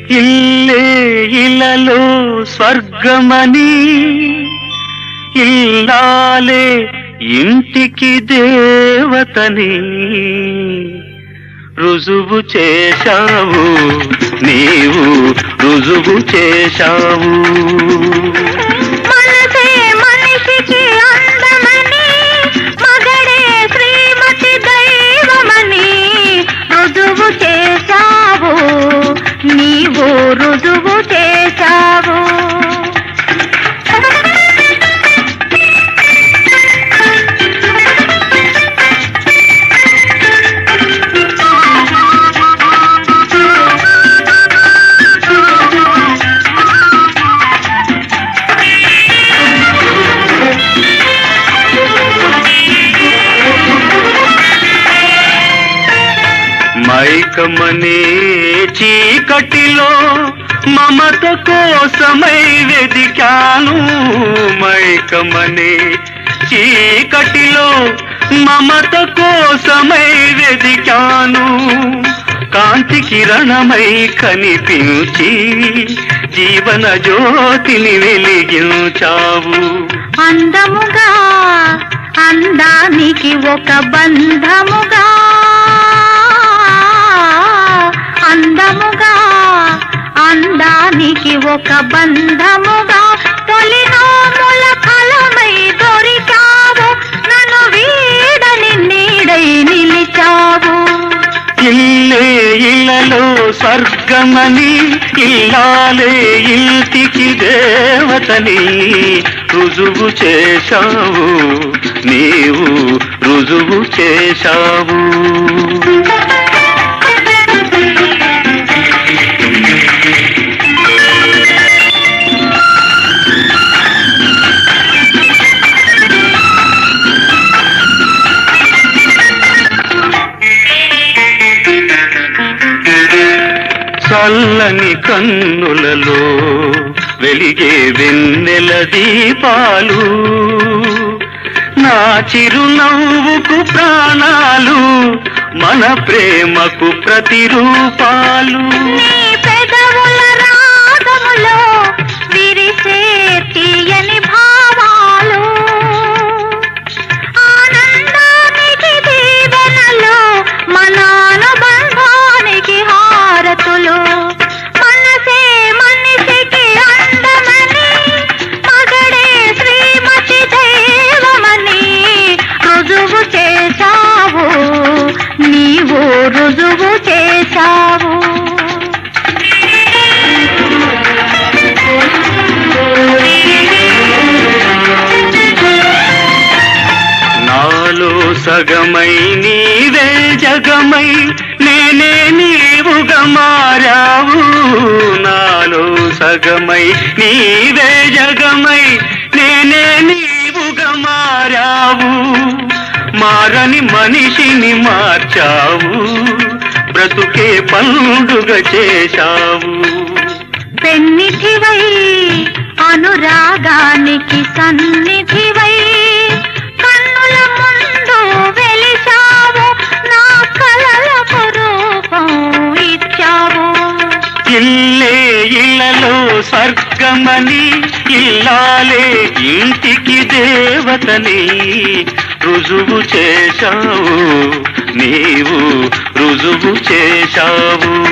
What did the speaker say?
ఇల్లే ఇలలో స్వర్గమని ఇల్లాలే ఇంటికి దేవతని రుజువు చేశావు నీవు రుజువు చేశావు మనసే మనిషికి అందమని మగడే శ్రీమతి దైవమని రుజువు చేశావు నీవు రుజువు చేశావు మైకమనే చీకటిలో మమత కోసమై వెదికాను మైకమనే చీకటిలో మమత కోసమై వెదికాను కాంతి కిరణమై కనిపించి జీవన జ్యోతిని వెలిగించావు అందముగా అందానికి ఒక బంధముగా అందముగా అందానికి ఒక బంధముగా తొలినోముల ఫలమై దొరికావు నన్ను వీడని నీడై నిలిచావు ఇల్లే ఇళ్ళలో స్వర్గమని ఇల్లాలే ఇంటికి దేవతని రుజువు చేశావు నీవు రుజువు చేశావు చల్లని కన్నులలో వెలిగే వెన్నెల దీపాలు నా చిరునవ్వుకు ప్రాణాలు మన ప్రేమకు ప్రతిరూపాలు నీ పెదవుల రాగములో విరిసే తీయని భావాలు ఆనందానికి దీవెనలు మన అనుబంధానికి హారతులు మనసే మనిషికి అందమని మగడే శ్రీమతి దైవమని రుజువు చేశావు నీవు రుజువు చేశావు నాలో సగమై నీవే జగమై నేనే నీవుగా మారావు నాలో సగమై నీవే జగమై నేనే నీవుగా మారావు మారని మనిషిని మార్చావు బ్రతుకే పండుగ చేశావు పెన్నిధివై అనురాగానికి సన్నిధివై కన్నుల ముందు వెలిశావు నా కలలకు రూపం ఇచ్చావు ఇల్లే ఇళ్ళలో స్వర్గమని ఇల్లాలే ఇంటికి దేవతని రుజువు చేశావు నీవు రుజువు చేశావు